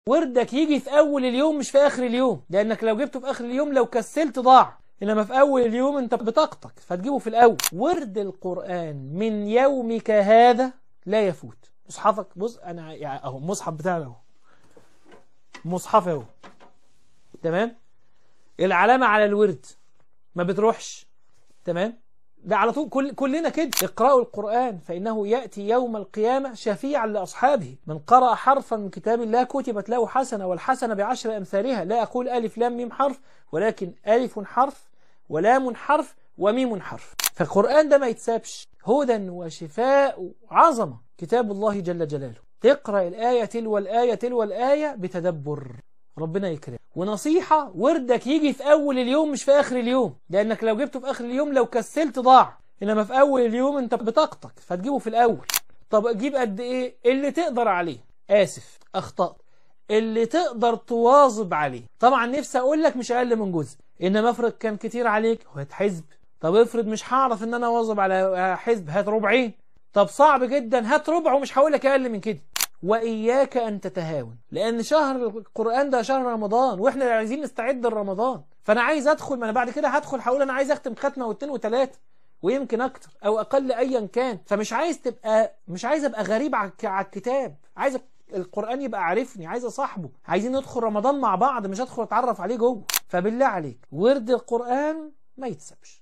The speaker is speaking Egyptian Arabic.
وردك يجي في أول اليوم مش في آخر اليوم لأنك لو جبته في آخر اليوم لو كسلت ضاع إنما في أول اليوم أنت بطاقتك فتجيبه في الأول ورد القرآن من يومك هذا لا يفوت مصحفك بص أنا يعني أهو المصحف بتاعنا أهو مصحف أهو تمام العلامة على الورد ما بتروحش تمام ده على طول كل كلنا كده اقرأوا القرآن فإنه يأتي يوم القيامة شفيعا لأصحابه من قرأ حرفا من كتاب الله كتبت له حسنة والحسنة بعشر أمثالها لا أقول ألف لام ميم حرف ولكن ألف حرف ولام حرف وميم حرف فالقرآن ده ما يتسابش هدى وشفاء وعظمة كتاب الله جل جلاله تقرأ الآية تلو الآية تلو الآية بتدبر ربنا يكرم ونصيحة وردك يجي في أول اليوم مش في آخر اليوم لأنك لو جبته في آخر اليوم لو كسلت ضاع إنما في أول اليوم أنت بطاقتك فتجيبه في الأول طب أجيب قد إيه اللي تقدر عليه آسف أخطأت اللي تقدر تواظب عليه طبعا نفسي أقول لك مش أقل من جزء إنما افرض كان كتير عليك هات حزب طب افرض مش هعرف إن أنا أواظب على حزب هات ربعين طب صعب جدا هات ربع ومش هقول لك أقل من كده وإياك أن تتهاون لأن شهر القرآن ده شهر رمضان وإحنا عايزين نستعد لرمضان فأنا عايز أدخل ما أنا بعد كده هدخل هقول أنا عايز أختم ختمة واثنين وثلاثة ويمكن أكتر أو أقل أيا كان فمش عايز تبقى مش عايز أبقى غريب على الكتاب عايز القرآن يبقى عارفني عايز أصاحبه عايزين ندخل رمضان مع بعض مش هدخل أتعرف عليه جوه فبالله عليك ورد القرآن ما يتسبش